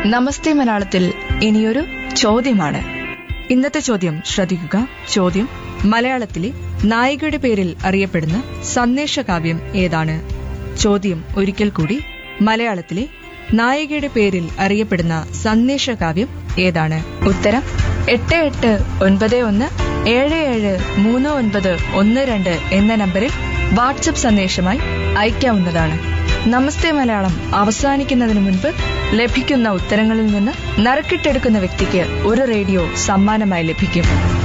നമസ്തേ മലയാളത്തിൽ ഇനിയൊരു ചോദ്യമാണ് ഇന്നത്തെ ചോദ്യം ശ്രദ്ധിക്കുക ചോദ്യം മലയാളത്തിലെ നായികയുടെ പേരിൽ അറിയപ്പെടുന്ന സന്ദേശകാവ്യം ഏതാണ് ചോദ്യം ഒരിക്കൽ കൂടി മലയാളത്തിലെ നായികയുടെ പേരിൽ അറിയപ്പെടുന്ന സന്ദേശകാവ്യം ഏതാണ് ഉത്തരം എട്ട് എട്ട് ഒൻപത് ഒന്ന് ഏഴ് ഏഴ് മൂന്ന് ഒൻപത് ഒന്ന് രണ്ട് എന്ന നമ്പറിൽ വാട്സപ്പ് സന്ദേശമായി അയക്കാവുന്നതാണ് നമസ്തേ മലയാളം അവസാനിക്കുന്നതിന് മുൻപ് ലഭിക്കുന്ന ഉത്തരങ്ങളിൽ നിന്ന് നറുക്കിട്ടെടുക്കുന്ന വ്യക്തിക്ക് ഒരു റേഡിയോ സമ്മാനമായി ലഭിക്കും